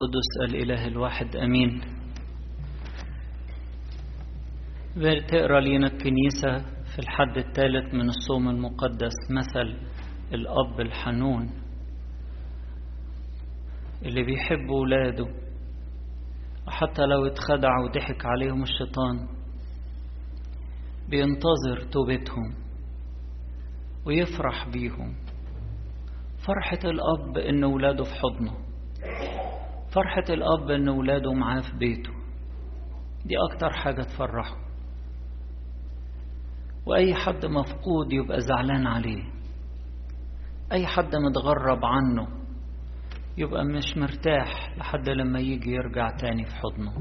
قدس الإله الواحد أمين تقرأ لينا الكنيسة في الحد الثالث من الصوم المقدس مثل الأب الحنون اللي بيحب ولاده وحتى لو اتخدع وضحك عليهم الشيطان بينتظر توبتهم ويفرح بيهم فرحة الأب إن ولاده في حضنه فرحة الأب إن ولاده معاه في بيته دي أكتر حاجة تفرحه وأي حد مفقود يبقى زعلان عليه أي حد متغرب عنه يبقى مش مرتاح لحد لما يجي يرجع تاني في حضنه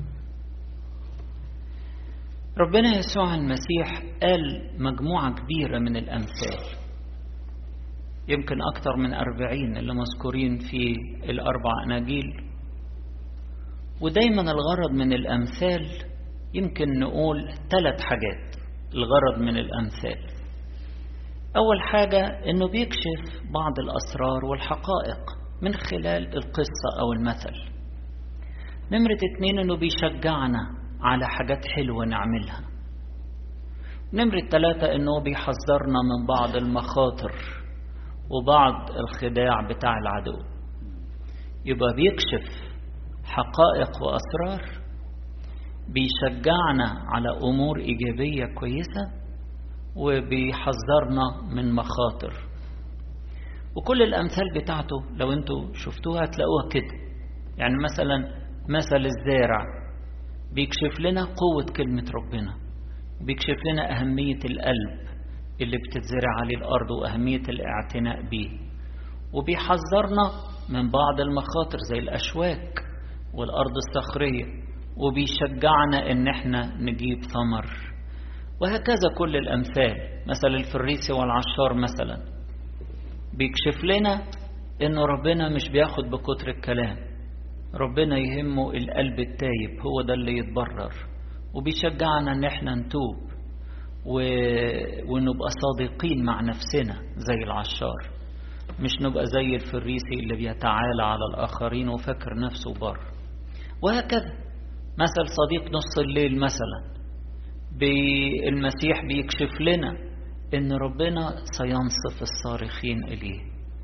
ربنا يسوع المسيح قال مجموعة كبيرة من الأمثال يمكن أكثر من أربعين اللي مذكورين في الأربع أناجيل ودايما الغرض من الأمثال يمكن نقول ثلاث حاجات الغرض من الأمثال أول حاجة إنه بيكشف بعض الأسرار والحقائق من خلال القصة أو المثل نمرة اتنين إنه بيشجعنا على حاجات حلوة نعملها نمرة ثلاثة إنه بيحذرنا من بعض المخاطر وبعض الخداع بتاع العدو يبقى بيكشف حقائق وأسرار بيشجعنا على أمور إيجابية كويسة وبيحذرنا من مخاطر وكل الأمثال بتاعته لو انتوا شفتوها هتلاقوها كده يعني مثلا مثل الزارع بيكشف لنا قوة كلمة ربنا بيكشف لنا أهمية القلب اللي بتتزرع عليه الأرض وأهمية الاعتناء بيه وبيحذرنا من بعض المخاطر زي الأشواك والأرض الصخرية وبيشجعنا إن احنا نجيب ثمر وهكذا كل الأمثال مثل الفريسي والعشار مثلا بيكشف لنا إنه ربنا مش بياخد بكتر الكلام ربنا يهمه القلب التايب هو ده اللي يتبرر وبيشجعنا إن احنا نتوب و... ونبقى صادقين مع نفسنا زي العشار مش نبقى زي الفريسي اللي بيتعالى على الآخرين وفكر نفسه بر وهكذا مثل صديق نص الليل مثلا بالمسيح بيكشف لنا ان ربنا سينصف الصارخين اليه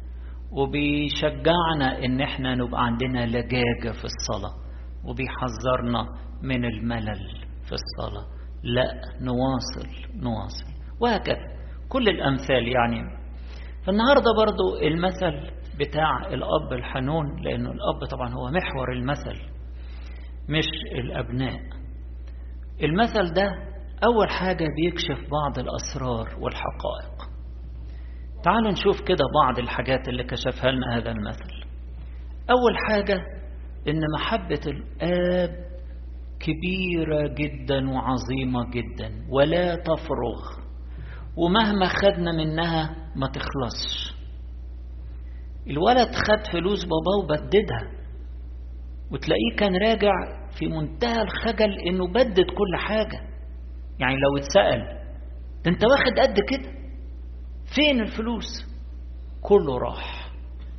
وبيشجعنا ان احنا نبقى عندنا لجاجة في الصلاة وبيحذرنا من الملل في الصلاة لا نواصل نواصل وهكذا كل الأمثال يعني فالنهاردة برضو المثل بتاع الأب الحنون لأنه الأب طبعا هو محور المثل مش الأبناء المثل ده أول حاجة بيكشف بعض الأسرار والحقائق تعالوا نشوف كده بعض الحاجات اللي كشفها لنا هذا المثل أول حاجة إن محبة الآب كبيرة جدا وعظيمة جدا ولا تفرغ ومهما خدنا منها ما تخلصش الولد خد فلوس باباه وبددها وتلاقيه كان راجع في منتهى الخجل انه بدد كل حاجة يعني لو اتسأل ده انت واخد قد كده فين الفلوس كله راح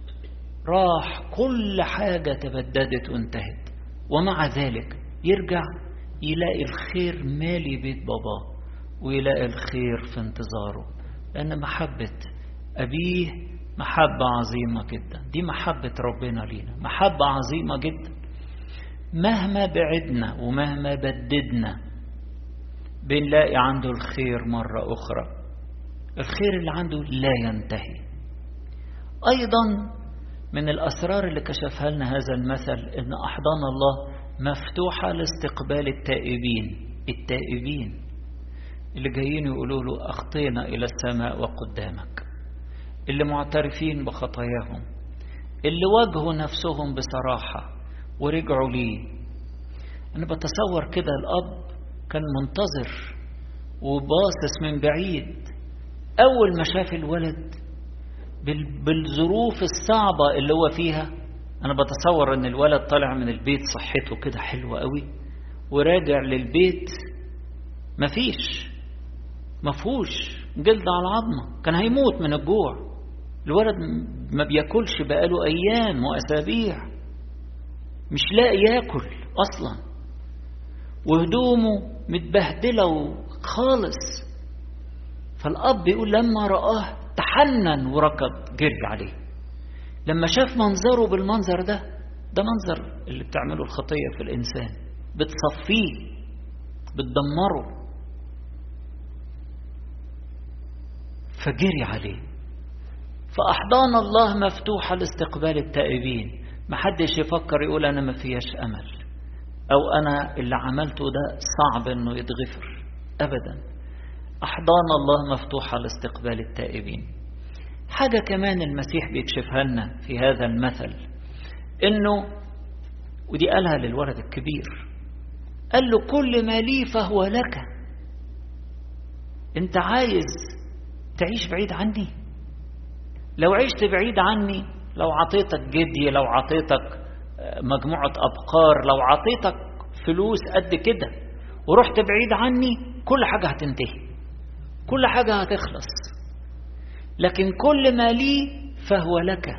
راح كل حاجة تبددت وانتهت ومع ذلك يرجع يلاقي الخير مالي بيت باباه ويلاقي الخير في انتظاره لأن محبة أبيه محبة عظيمة جدا دي محبة ربنا لينا محبة عظيمة جدا مهما بعدنا ومهما بددنا بنلاقي عنده الخير مرة أخرى الخير اللي عنده لا ينتهي أيضا من الأسرار اللي كشفها لنا هذا المثل إن أحضان الله مفتوحة لاستقبال التائبين التائبين اللي جايين يقولوا له أخطينا إلى السماء وقدامك اللي معترفين بخطاياهم اللي واجهوا نفسهم بصراحة ورجعوا ليه أنا بتصور كده الأب كان منتظر وباصص من بعيد أول ما شاف الولد بالظروف الصعبة اللي هو فيها أنا بتصور إن الولد طالع من البيت صحته كده حلوة قوي وراجع للبيت مفيش مفهوش جلد على عظمه كان هيموت من الجوع الولد ما بياكلش بقاله ايام واسابيع مش لاقي ياكل أصلا وهدومه متبهدلة خالص فالأب يقول لما رآه تحنن وركض جري عليه لما شاف منظره بالمنظر ده ده منظر اللي بتعمله الخطية في الإنسان بتصفيه بتدمره فجري عليه فأحضان الله مفتوحة لاستقبال التائبين محدش يفكر يقول أنا ما فيهاش أمل أو أنا اللي عملته ده صعب أنه يتغفر أبدا أحضان الله مفتوحة لاستقبال التائبين حاجة كمان المسيح بيكشفها لنا في هذا المثل إنه ودي قالها للولد الكبير قال له كل ما لي فهو لك انت عايز تعيش بعيد عني لو عشت بعيد عني لو عطيتك جدي لو عطيتك مجموعة أبقار لو عطيتك فلوس قد كده ورحت بعيد عني كل حاجة هتنتهي كل حاجة هتخلص لكن كل ما لي فهو لك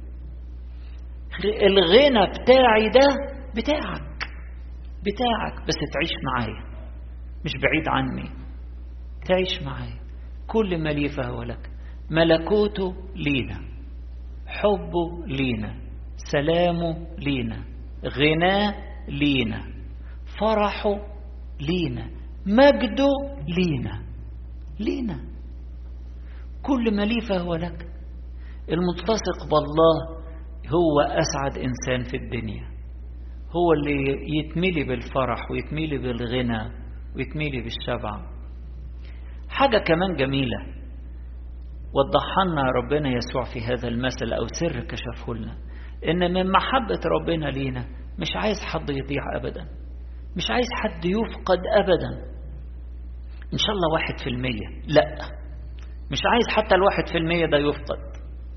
الغنى بتاعي ده بتاعك بتاعك بس تعيش معايا مش بعيد عني تعيش معايا كل ما لي فهو لك ملكوته لينا حبه لينا سلامه لينا غناه لينا فرحه لينا مجده لينا لينا كل ما لي فهو لك المتلصق بالله هو أسعد إنسان في الدنيا هو اللي يتملي بالفرح ويتملي بالغنى ويتملي بالشبع حاجة كمان جميلة وضحها لنا ربنا يسوع في هذا المثل أو سر كشفه لنا إن من محبة ربنا لينا مش عايز حد يضيع أبدا مش عايز حد يفقد أبدا إن شاء الله واحد في المية لا مش عايز حتى الواحد في المية ده يفقد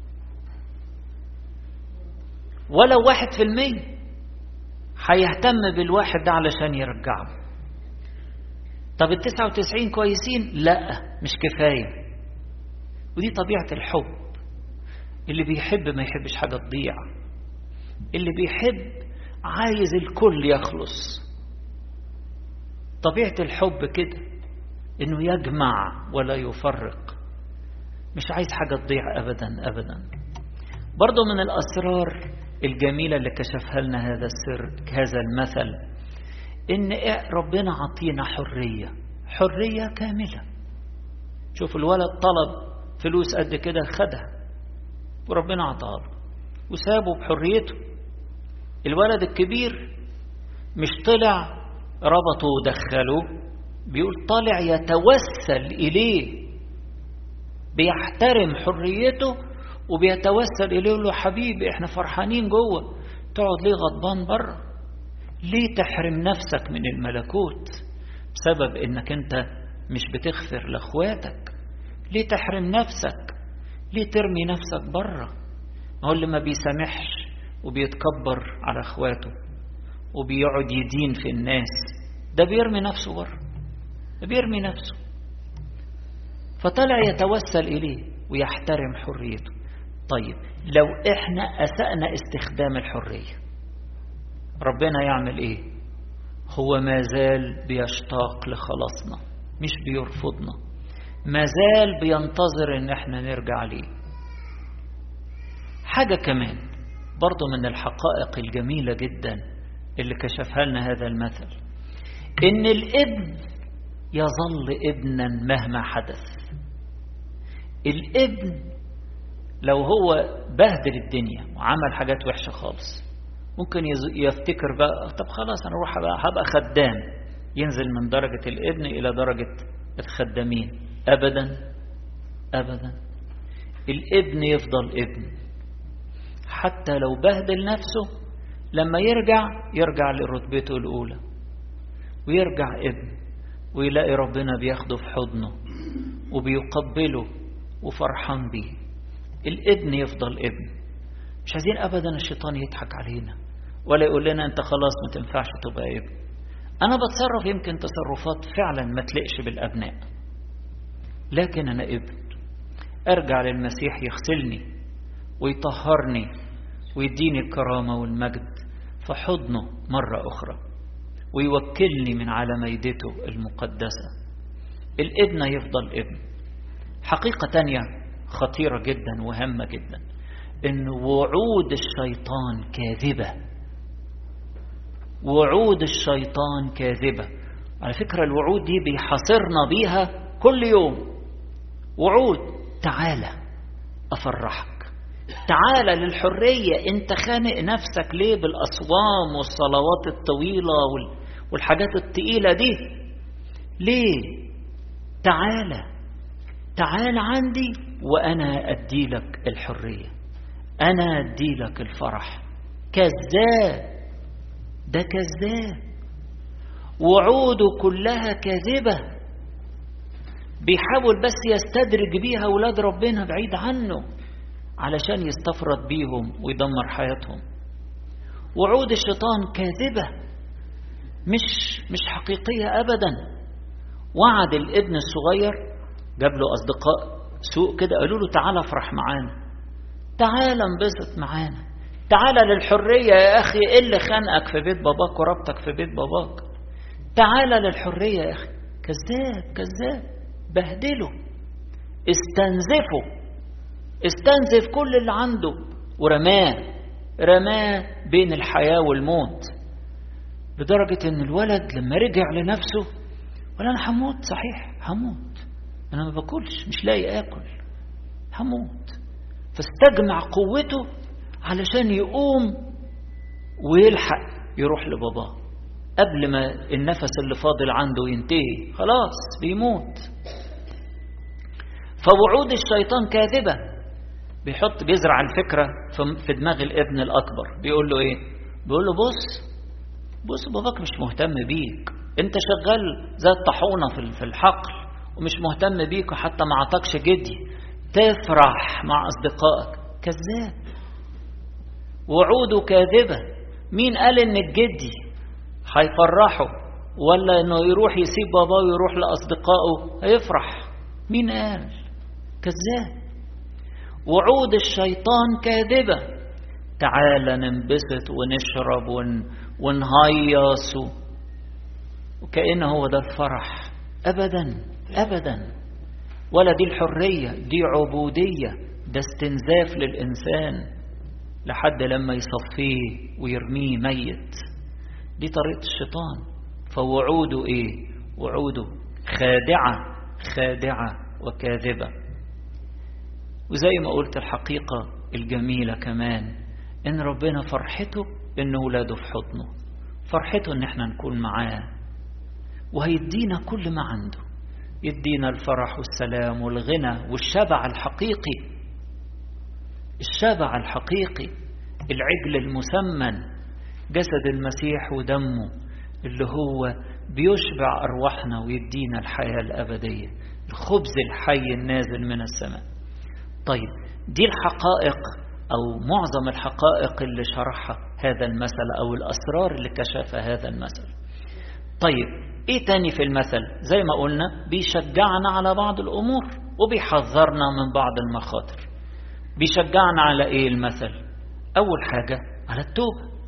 ولو واحد في المية هيهتم بالواحد ده علشان يرجعه طب التسعة وتسعين كويسين لا مش كفاية ودي طبيعة الحب اللي بيحب ما يحبش حاجة تضيع اللي بيحب عايز الكل يخلص طبيعة الحب كده انه يجمع ولا يفرق مش عايز حاجة تضيع ابدا ابدا برضو من الاسرار الجميلة اللي كشفها لنا هذا السر هذا المثل ان ربنا عطينا حرية حرية كاملة شوف الولد طلب فلوس قد كده خدها وربنا عطاها له وسابه بحريته الولد الكبير مش طلع ربطه ودخله بيقول طالع يتوسل إليه بيحترم حريته وبيتوسل إليه له حبيبي احنا فرحانين جوه تقعد ليه غضبان بره ليه تحرم نفسك من الملكوت بسبب انك انت مش بتغفر لاخواتك ليه تحرم نفسك ليه ترمي نفسك بره هو اللي ما بيسامحش وبيتكبر على اخواته وبيقعد يدين في الناس ده بيرمي نفسه بره ده بيرمي نفسه فطلع يتوسل إليه ويحترم حريته طيب لو احنا أسأنا استخدام الحرية ربنا يعمل ايه هو ما زال بيشتاق لخلاصنا مش بيرفضنا ما زال بينتظر ان احنا نرجع ليه حاجة كمان برضو من الحقائق الجميلة جدا اللي كشفها لنا هذا المثل ان الابن يظل ابنا مهما حدث الابن لو هو بهدل الدنيا وعمل حاجات وحشة خالص ممكن يفتكر بقى طب خلاص انا اروح بقى هبقى خدام ينزل من درجة الابن الى درجة الخدامين ابدا ابدا الابن يفضل ابن حتى لو بهدل نفسه لما يرجع يرجع لرتبته الاولى ويرجع ابن ويلاقي ربنا بياخده في حضنه وبيقبله وفرحان بيه الابن يفضل ابن مش عايزين ابدا الشيطان يضحك علينا ولا يقول لنا انت خلاص ما تنفعش تبقى ابن انا بتصرف يمكن تصرفات فعلا ما تلقش بالابناء لكن انا ابن ارجع للمسيح يغسلني ويطهرني ويديني الكرامه والمجد في حضنه مرة أخرى ويوكلني من على ميدته المقدسة الابن يفضل ابن حقيقة تانية خطيرة جدا وهامة جدا ان وعود الشيطان كاذبة وعود الشيطان كاذبة على فكرة الوعود دي بيحاصرنا بيها كل يوم وعود تعالى أفرحك تعالى للحرية انت خانق نفسك ليه بالأصوام والصلوات الطويلة والحاجات التقيلة دي ليه تعالى تعالى عندي وأنا أدي لك الحرية أنا أدي لك الفرح كذاب ده كذاب وعوده كلها كاذبة بيحاول بس يستدرج بيها أولاد ربنا بعيد عنه علشان يستفرد بيهم ويدمر حياتهم وعود الشيطان كاذبة مش مش حقيقية أبدا وعد الابن الصغير جاب له أصدقاء سوء كده قالوا له تعالى افرح معانا تعالى انبسط معانا تعالى للحرية يا أخي إيه اللي خانقك في بيت باباك وربطك في بيت باباك تعالى للحرية يا أخي كذاب كذاب بهدله استنزفه استنزف كل اللي عنده ورماه رماه بين الحياة والموت لدرجة ان الولد لما رجع لنفسه ولا انا هموت صحيح هموت انا ما باكلش مش لاقي اكل هموت فاستجمع قوته علشان يقوم ويلحق يروح لباباه قبل ما النفس اللي فاضل عنده ينتهي خلاص بيموت فوعود الشيطان كاذبة بيحط بيزرع الفكرة في دماغ الابن الأكبر بيقول له إيه بيقول له بص بص باباك مش مهتم بيك انت شغال زي الطاحونة في الحقل ومش مهتم بيك وحتى ما عطاكش جدي تفرح مع أصدقائك كذاب وعوده كاذبة مين قال ان الجدي هيفرحه ولا انه يروح يسيب باباه ويروح لأصدقائه هيفرح مين قال كذاب وعود الشيطان كاذبة تعال ننبسط ونشرب ون... ونهيص وكأن هو ده الفرح أبدا أبدا ولا دي الحرية دي عبودية ده استنزاف للإنسان لحد لما يصفيه ويرميه ميت دي طريقة الشيطان فوعوده إيه وعوده خادعة خادعة وكاذبة وزي ما قلت الحقيقة الجميلة كمان إن ربنا فرحته إن ولاده في حضنه فرحته إن احنا نكون معاه وهيدينا كل ما عنده يدينا الفرح والسلام والغنى والشبع الحقيقي الشبع الحقيقي العجل المسمن جسد المسيح ودمه اللي هو بيشبع أرواحنا ويدينا الحياة الأبدية الخبز الحي النازل من السماء طيب دي الحقائق أو معظم الحقائق اللي شرحها هذا المثل أو الأسرار اللي كشفها هذا المثل طيب إيه تاني في المثل زي ما قلنا بيشجعنا على بعض الأمور وبيحذرنا من بعض المخاطر بيشجعنا على إيه المثل أول حاجة على التوبة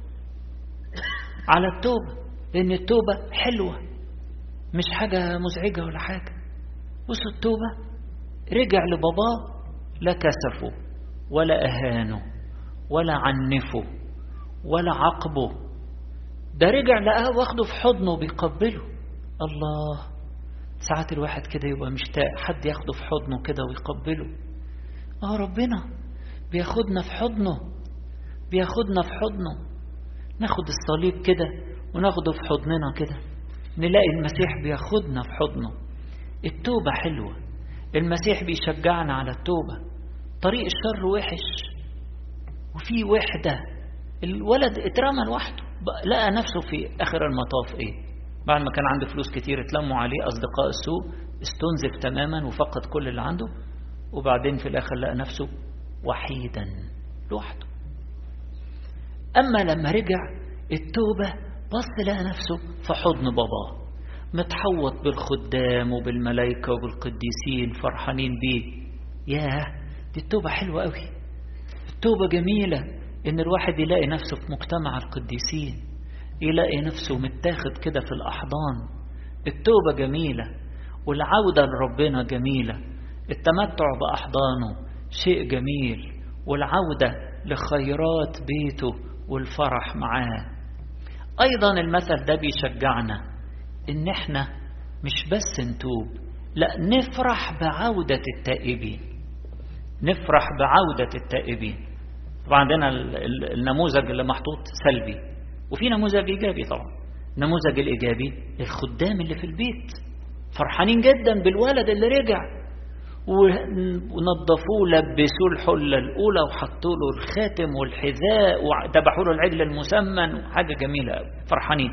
على التوبة لأن التوبة حلوة مش حاجة مزعجة ولا حاجة بصوا التوبة رجع لباباه لا كسفه ولا أهانه ولا عنفه ولا عقبه ده رجع لقاه واخده في حضنه وبيقبله الله ساعات الواحد كده يبقى مشتاق حد ياخده في حضنه كده ويقبله اه ربنا بياخدنا في حضنه بياخدنا في حضنه ناخد الصليب كده وناخده في حضننا كده نلاقي المسيح بياخدنا في حضنه التوبة حلوة المسيح بيشجعنا على التوبة طريق الشر وحش وفي وحدة الولد اترمى لوحده لقى نفسه في آخر المطاف ايه بعد ما كان عنده فلوس كتير اتلموا عليه أصدقاء السوء استنزف تماما وفقد كل اللي عنده وبعدين في الآخر لقى نفسه وحيدا لوحده أما لما رجع التوبة بص لقى نفسه في حضن باباه متحوط بالخدام وبالملائكة وبالقديسين فرحانين بيه ياه دي التوبة حلوة قوي التوبة جميلة إن الواحد يلاقي نفسه في مجتمع القديسين يلاقي نفسه متاخد كده في الأحضان التوبة جميلة والعودة لربنا جميلة التمتع بأحضانه شيء جميل والعودة لخيرات بيته والفرح معاه أيضا المثل ده بيشجعنا إن إحنا مش بس نتوب لا نفرح بعودة التائبين نفرح بعودة التائبين طبعا عندنا النموذج اللي محطوط سلبي وفي نموذج إيجابي طبعا النموذج الإيجابي الخدام اللي في البيت فرحانين جدا بالولد اللي رجع ونظفوه لبسوه الحلة الأولى وحطوا له الخاتم والحذاء وذبحوا له العجل المسمن حاجة جميلة قوي فرحانين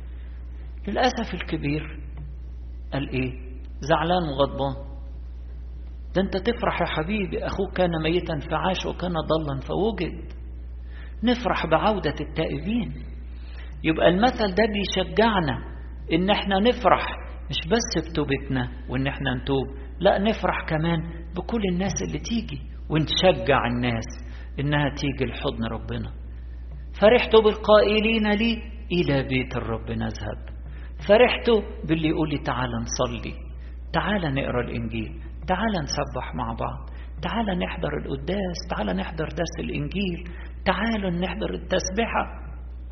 للأسف الكبير قال إيه زعلان وغضبان ده أنت تفرح يا حبيبي أخوك كان ميتا فعاش وكان ضلا فوجد نفرح بعودة التائبين يبقى المثل ده بيشجعنا إن احنا نفرح مش بس بتوبتنا وإن احنا نتوب لا نفرح كمان بكل الناس اللي تيجي ونشجع الناس إنها تيجي لحضن ربنا فرحت بالقائلين لي إلى بيت الرب نذهب فرحت باللي يقول لي تعالى نصلي تعالى نقرا الإنجيل تعالى نسبح مع بعض تعالى نحضر القداس تعالى نحضر درس الإنجيل تعالى نحضر التسبحة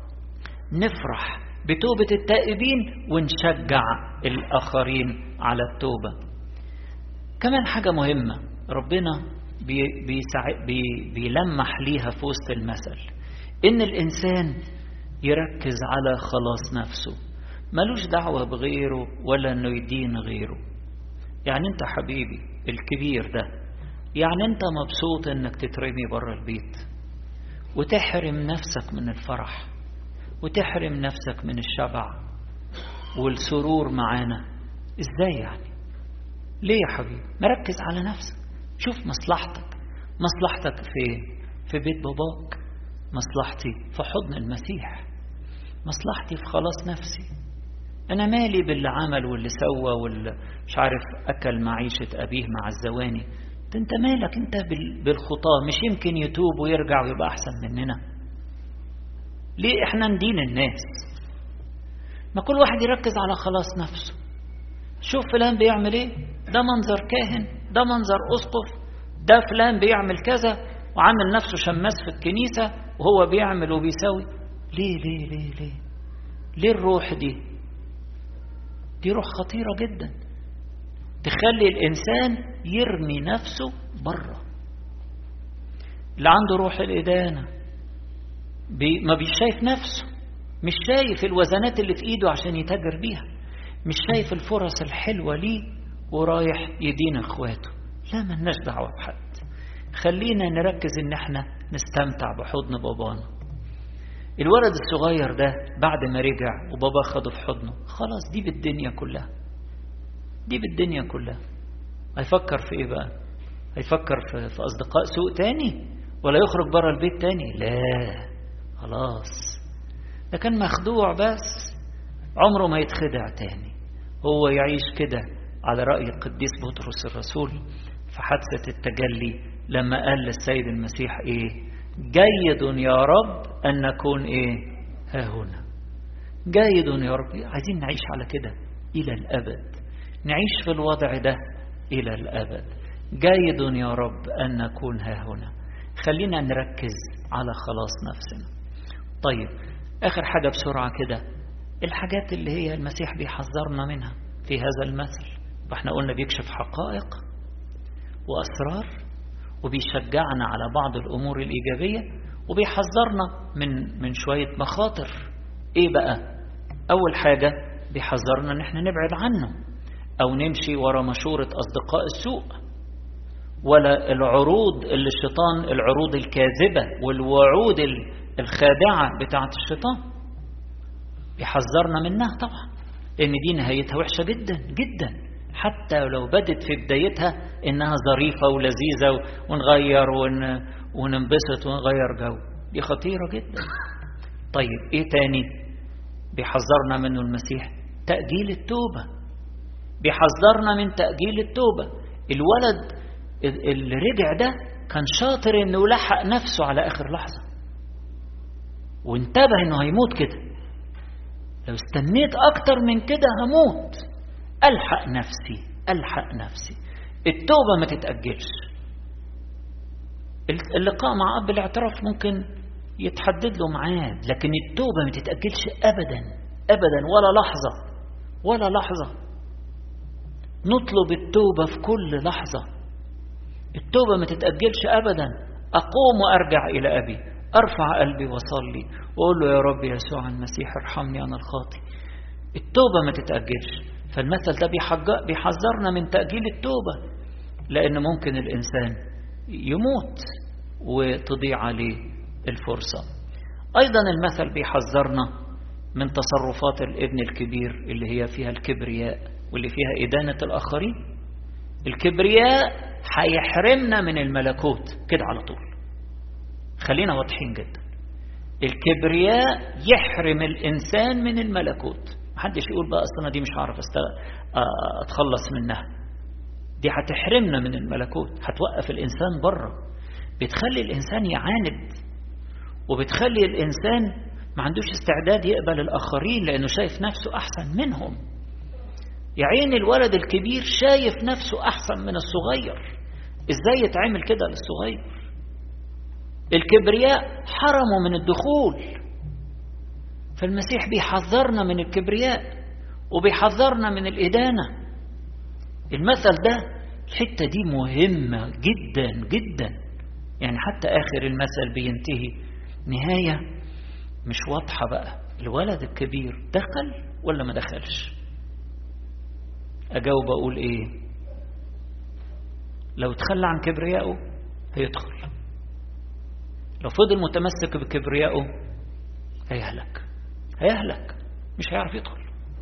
نفرح بتوبة التائبين ونشجع الآخرين على التوبة كمان حاجة مهمة ربنا بي بيسع... بي بيلمح ليها في وسط المثل إن الإنسان يركز على خلاص نفسه ملوش دعوة بغيره ولا إنه يدين غيره يعني أنت حبيبي الكبير ده يعني أنت مبسوط إنك تترمي بره البيت وتحرم نفسك من الفرح وتحرم نفسك من الشبع والسرور معانا ازاي يعني ليه يا حبيبي مركز على نفسك شوف مصلحتك مصلحتك فين في بيت باباك مصلحتي في حضن المسيح مصلحتي في خلاص نفسي انا مالي باللي عمل واللي سوى واللي مش عارف اكل معيشة ابيه مع الزواني انت مالك انت بالخطاه مش يمكن يتوب ويرجع ويبقى احسن مننا ليه احنا ندين الناس ما كل واحد يركز على خلاص نفسه شوف فلان بيعمل ايه ده منظر كاهن ده منظر اسقف ده فلان بيعمل كذا وعامل نفسه شماس في الكنيسة وهو بيعمل وبيسوي ليه ليه ليه ليه ليه الروح دي دي روح خطيرة جدا تخلي الإنسان يرمي نفسه بره اللي عنده روح الإدانة بي ما بيش شايف نفسه مش شايف الوزنات اللي في ايده عشان يتاجر بيها مش شايف الفرص الحلوة ليه ورايح يدين اخواته لا ملناش دعوة بحد خلينا نركز ان احنا نستمتع بحضن بابانا الولد الصغير ده بعد ما رجع وبابا خده في حضنه خلاص دي بالدنيا كلها دي بالدنيا كلها هيفكر في ايه بقى هيفكر في, في اصدقاء سوء تاني ولا يخرج بره البيت تاني لا خلاص ده كان مخدوع بس عمره ما يتخدع تاني هو يعيش كده على رأي القديس بطرس الرسول في حادثة التجلي لما قال للسيد المسيح ايه جيد يا رب أن نكون ايه ها هنا جيد يا رب عايزين نعيش على كده إلى الأبد نعيش في الوضع ده إلى الأبد جيد يا رب أن نكون ها هنا خلينا نركز على خلاص نفسنا طيب آخر حاجة بسرعة كده الحاجات اللي هي المسيح بيحذرنا منها في هذا المثل واحنا قلنا بيكشف حقائق وأسرار وبيشجعنا على بعض الأمور الإيجابية وبيحذرنا من من شوية مخاطر إيه بقى أول حاجة بيحذرنا إن احنا نبعد عنه أو نمشي ورا مشورة أصدقاء السوء ولا العروض اللي الشيطان العروض الكاذبة والوعود الخادعة بتاعة الشيطان بيحذرنا منها طبعا لأن دي نهايتها وحشة جدا جدا حتى لو بدت في بدايتها إنها ظريفة ولذيذة ونغير ون... وننبسط ونغير جو دي خطيرة جدا طيب إيه تاني بيحذرنا منه المسيح تأجيل التوبة بيحذرنا من تأجيل التوبة الولد اللي رجع ده كان شاطر انه يلحق نفسه على اخر لحظة وانتبه انه هيموت كده لو استنيت اكتر من كده هموت الحق نفسي الحق نفسي التوبه ما تتاجلش اللقاء مع اب الاعتراف ممكن يتحدد له ميعاد لكن التوبه ما تتاجلش ابدا ابدا ولا لحظه ولا لحظه نطلب التوبه في كل لحظه التوبه ما تتاجلش ابدا اقوم وارجع الى ابي ارفع قلبي واصلي واقول له يا رب يسوع المسيح ارحمني انا الخاطي التوبه ما تتاجلش فالمثل ده بيحذرنا من تاجيل التوبه لان ممكن الانسان يموت وتضيع عليه الفرصه ايضا المثل بيحذرنا من تصرفات الابن الكبير اللي هي فيها الكبرياء واللي فيها ادانه الاخرين الكبرياء هيحرمنا من الملكوت كده على طول خلينا واضحين جدا الكبرياء يحرم الإنسان من الملكوت محدش يقول بقى أصلا دي مش هعرف أتخلص منها دي هتحرمنا من الملكوت هتوقف الإنسان بره بتخلي الإنسان يعاند وبتخلي الإنسان ما عندوش استعداد يقبل الآخرين لأنه شايف نفسه أحسن منهم يا عين الولد الكبير شايف نفسه أحسن من الصغير إزاي يتعمل كده للصغير الكبرياء حرموا من الدخول فالمسيح بيحذرنا من الكبرياء وبيحذرنا من الإدانة المثل ده الحتة دي مهمة جدا جدا يعني حتى آخر المثل بينتهي نهاية مش واضحة بقى الولد الكبير دخل ولا ما دخلش أجاوب أقول إيه لو تخلى عن كبريائه هيدخل لو فضل متمسك بكبريائه هيهلك هيهلك مش هيعرف يدخل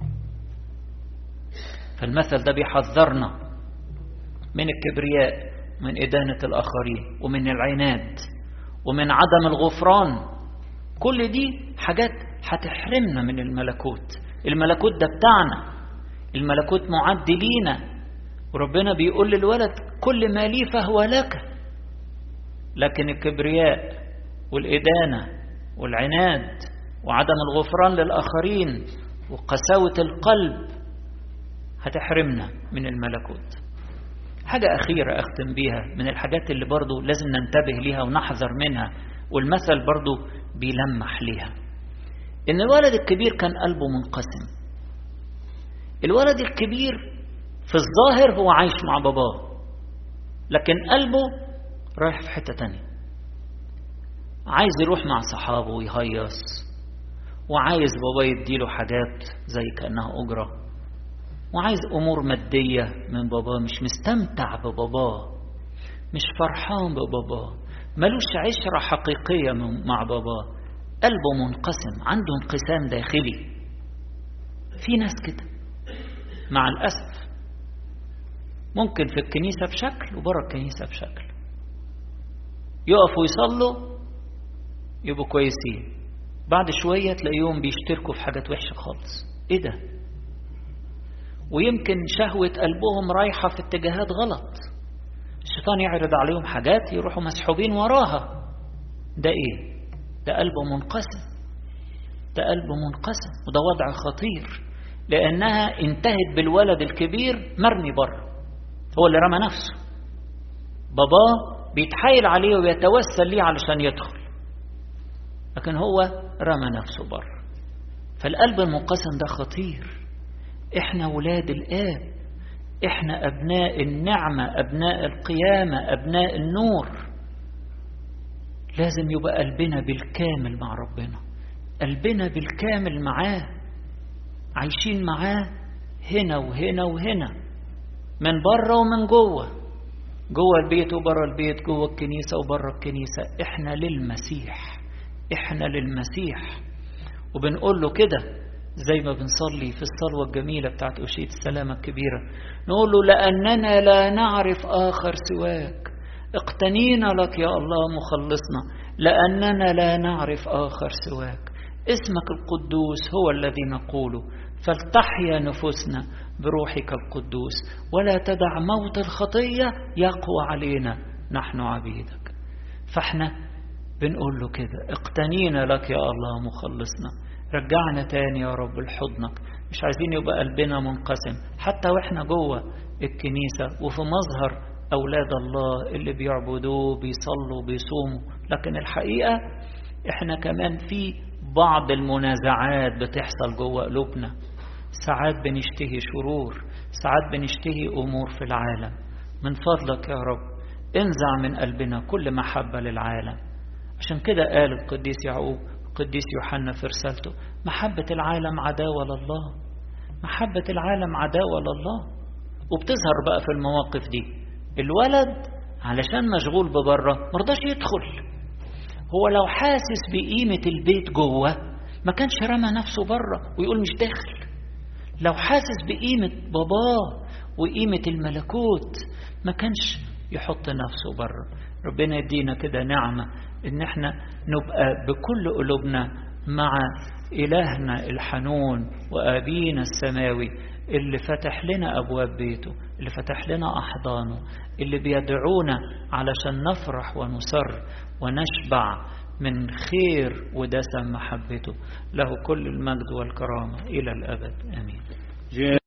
فالمثل ده بيحذرنا من الكبرياء من إدانة الآخرين ومن العناد ومن عدم الغفران كل دي حاجات هتحرمنا من الملكوت الملكوت ده بتاعنا الملكوت معد لينا وربنا بيقول للولد كل ما لي فهو لك لكن الكبرياء والإدانة والعناد وعدم الغفران للآخرين وقساوة القلب هتحرمنا من الملكوت حاجة أخيرة أختم بيها من الحاجات اللي برضو لازم ننتبه ليها ونحذر منها والمثل برضو بيلمح ليها إن الولد الكبير كان قلبه منقسم الولد الكبير في الظاهر هو عايش مع باباه لكن قلبه رايح في حتة تانية عايز يروح مع صحابه ويهيص وعايز بابا يديله حاجات زي كأنها أجرة وعايز أمور مادية من باباه مش مستمتع بباباه مش فرحان بباباه ملوش عشرة حقيقية مع باباه قلبه منقسم عنده انقسام داخلي في ناس كده مع الأسف ممكن في الكنيسة بشكل وبره الكنيسة بشكل يقفوا يصلوا يبقوا كويسين بعد شوية تلاقيهم بيشتركوا في حاجات وحشة خالص ايه ده ويمكن شهوة قلبهم رايحة في اتجاهات غلط الشيطان يعرض عليهم حاجات يروحوا مسحوبين وراها ده ايه ده قلبه منقسم ده قلبه منقسم وده وضع خطير لأنها انتهت بالولد الكبير مرمي بره هو اللي رمى نفسه باباه بيتحايل عليه ويتوسل ليه علشان يدخل لكن هو رمى نفسه بره فالقلب المنقسم ده خطير احنا ولاد الآب احنا أبناء النعمة أبناء القيامة أبناء النور لازم يبقى قلبنا بالكامل مع ربنا قلبنا بالكامل معاه عايشين معاه هنا وهنا وهنا من بره ومن جوه جوه البيت وبره البيت جوه الكنيسة وبره الكنيسة احنا للمسيح احنا للمسيح وبنقول له كده زي ما بنصلي في الصلوة الجميلة بتاعت أشية السلامة الكبيرة نقول له لأننا لا نعرف آخر سواك اقتنينا لك يا الله مخلصنا لأننا لا نعرف آخر سواك اسمك القدوس هو الذي نقوله فلتحيا نفوسنا بروحك القدوس ولا تدع موت الخطية يقوى علينا نحن عبيدك فاحنا بنقول له كده اقتنينا لك يا الله مخلصنا رجعنا تاني يا رب لحضنك مش عايزين يبقى قلبنا منقسم حتى واحنا جوه الكنيسة وفي مظهر أولاد الله اللي بيعبدوه بيصلوا بيصوموا لكن الحقيقة احنا كمان في بعض المنازعات بتحصل جوه قلوبنا ساعات بنشتهي شرور ساعات بنشتهي أمور في العالم من فضلك يا رب انزع من قلبنا كل محبة للعالم عشان كده قال القديس يعقوب القديس يوحنا في رسالته محبة العالم عداوة لله محبة العالم عداوة لله وبتظهر بقى في المواقف دي الولد علشان مشغول ببره مرضاش يدخل هو لو حاسس بقيمة البيت جوه ما كانش رمى نفسه بره ويقول مش داخل لو حاسس بقيمة باباه وقيمة الملكوت ما كانش يحط نفسه بره ربنا يدينا كده نعمة ان احنا نبقى بكل قلوبنا مع إلهنا الحنون وأبينا السماوي اللي فتح لنا أبواب بيته اللي فتح لنا أحضانه اللي بيدعونا علشان نفرح ونسر ونشبع من خير ودسم محبته له كل المجد والكرامة إلى الأبد آمين